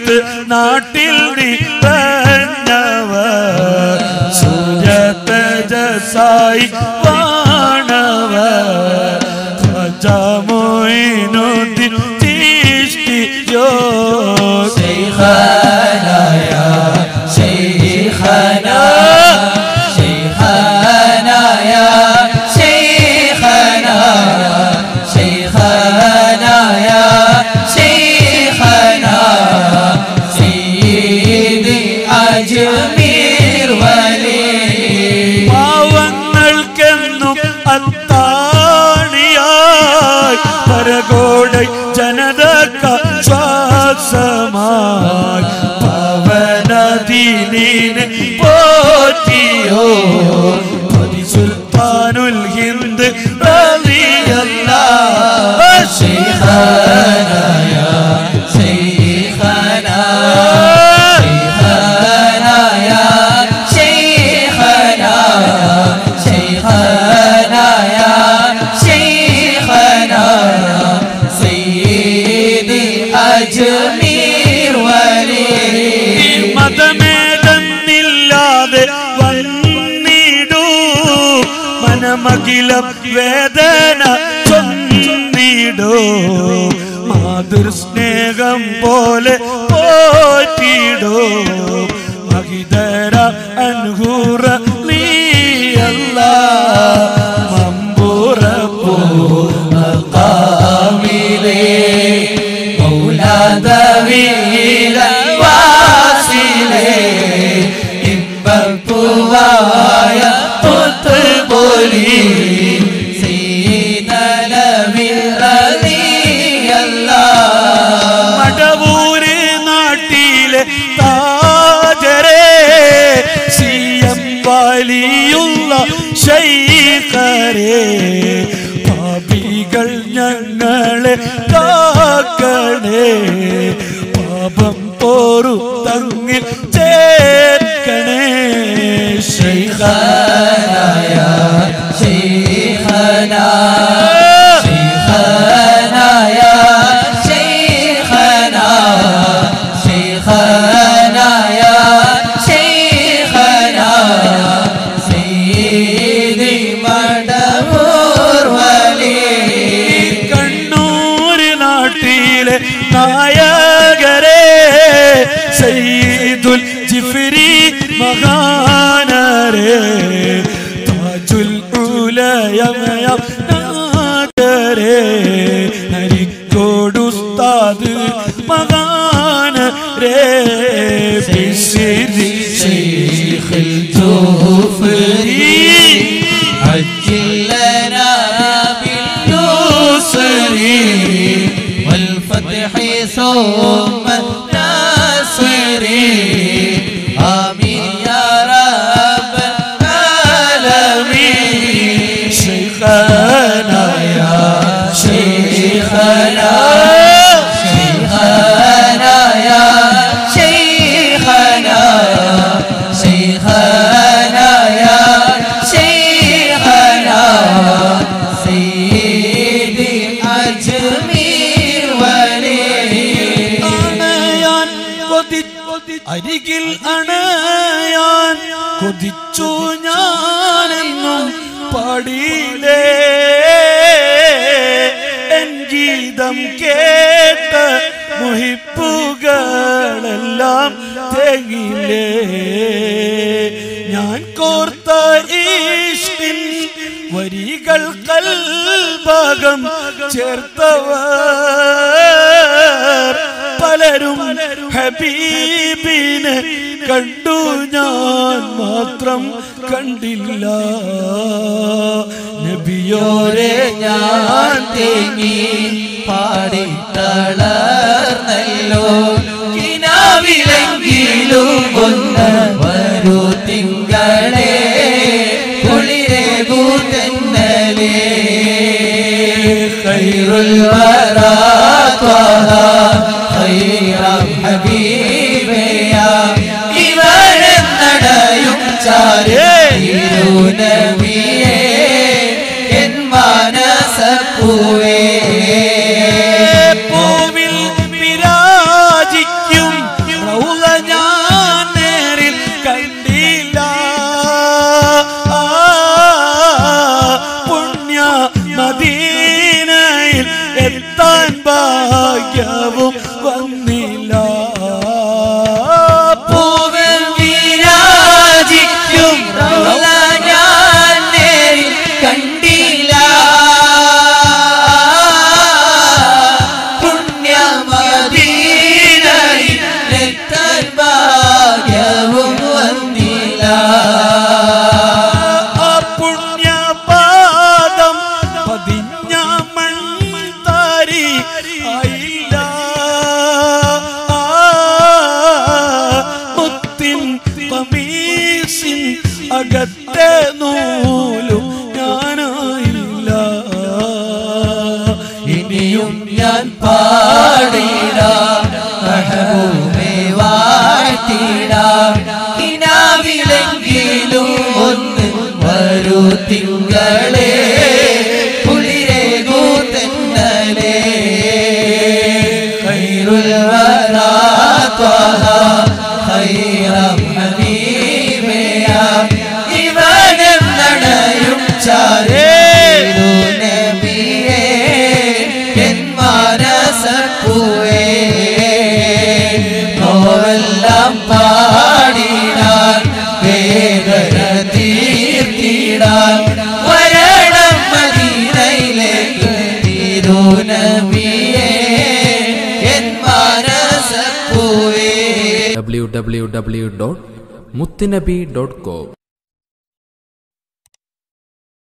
സുരത്ത് നാട്ടിൽ നിറഞ്ഞവർ സൂര്യതജസായി വാണവർ ഖജമോയിനുദ്ദീൻ ചിശ്തിയോ شيخنا يا شيخنا شيخنا يا شيخنا شيخنا يا شيخنا سيدي أجمير ولي പാവങ്ങൾക്കെന്നും അത്താണിയായി പരകോടൈ ജനതക്ക ശ്വാസമായി പവനദീനിനെ പോറ്റിയോ പതി സുൽത്താനുൽ ഹിന്ദ് റളിയല്ലാഹ് شيخنا يا شيخنا شيخنا يا شيخنا شيخنا يا شيخنا سيدي أجمير ولي ഈ മതമേതെന്നില്ലാതെ വന്നിടൂ മനമകിലം വേദന ചൊന്നിടൂ മാതൃസ്നേഹം പോലെ പോറ്റിടൂ മഹിതര അൻഹൂറ നീയല്ല മമ്പുറപ്പൂ قاملي مولى ذويل واصلي ഇമ്പപ്പൂവായ പുത്തുപോലി മടവൂര് നാട്ടിലെ താജരെ സി എം വലിയുള്ള ശൈഖരെ പാപികൾ ഞങ്ങളെ കാക്കണേ പാപം പോറു തങ്ങിൽ ചേർക്കണേ ശൈഖ شيخنا شيخنا يا شيخنا شيخنا يا شيخنا سيدي مدبور ولي കണ്ണൂര് നാട്ടിലെ നായകരെ സയ്യിദുൽ ജിഫ്രി മഹാനരെ താജുൽ ഉലയമയം നാദരെ ഹരിക്കോടുസ്താദ് മഹാനരെ ബിസിരി شيخ الجوفري عجل لنا باليسر والفتح ثم الناصر آمين يا رب العالمين شيخنا يا شيخنا شيخنا يا شيخنا شيخنا يا شيخنا سيدي أجمير ولي അണയാൻ കൊതി അരികിൽ അണയാൻ കൊതിച്ചു ഞാനെന്നും പാടിയില്ലേ എൻ ഗീതം കേട്ട മുഹിപ്പുകളെല്ലാം തേങ്ങില്ലേ ഞാൻ കോർത്ത ഈഷ്ടിൻ വരികൾ കൽഭാഗം ചേർത്തവർ പലരും ഹബീബിനെ കണ്ടു ഞാൻ മാത്രം കണ്ടില്ല നബിയോരെ ഞാൻ തേങ്ങി പാടി തളർന്നല്ലോ കിനാവിലെങ്കിലും ഒന്ന് വരൂ തിങ്കളെ കുളിരെ കൂത്തന്നലേ ഖൈറുൽ വറാത്വഹ ഖൈറ ഹബീബയ ഇവരെന്നടയും ചാരേ തിരുനബിയേ എൻ മാനസപ്പൂവേ പൂവിൽ വിരാജിക്കും എത്താൻ ഭാഗ്യവും വന്നില്ല പൂവിൽ വിരാജിക്കും റൗള ഞാൻ നേരിൽ കണ്ടില്ല പുണ്യമദീനയിൽ എത്താൻ ഭാഗ്യവും വന്നില്ല ആ പുണ്യപാദം പതിഞ്ഞ മൺതാരി ആയില്ല ആ മുത്തിൻ കമീസിൻ അകത്തെ നൂലും ഞാനായില്ല ഇനിയും ഞാൻ പാടിടാം മഹബൂബേ വാഴ്ത്തിടാം കിനാവിലെങ്കിലും ഒന്ന് വരൂ തിങ്കളെ കുളിരേകൂ തെന്നലേ ഖൈറുൽ വരാ ത്വഹ ഖൈറം ഹബീബയാ ഇവനം നടയും ചാരേ നബിയേ എൻ മാനസപ്പൂവേ നോവെല്ലാം പാടിടാൻ വേദന തീർത്തിടാൻ വരണം മദീനയിലേക്ക് തിരുനബിയേ എൻ മാനസപ്പൂവേ www.muttinabi.com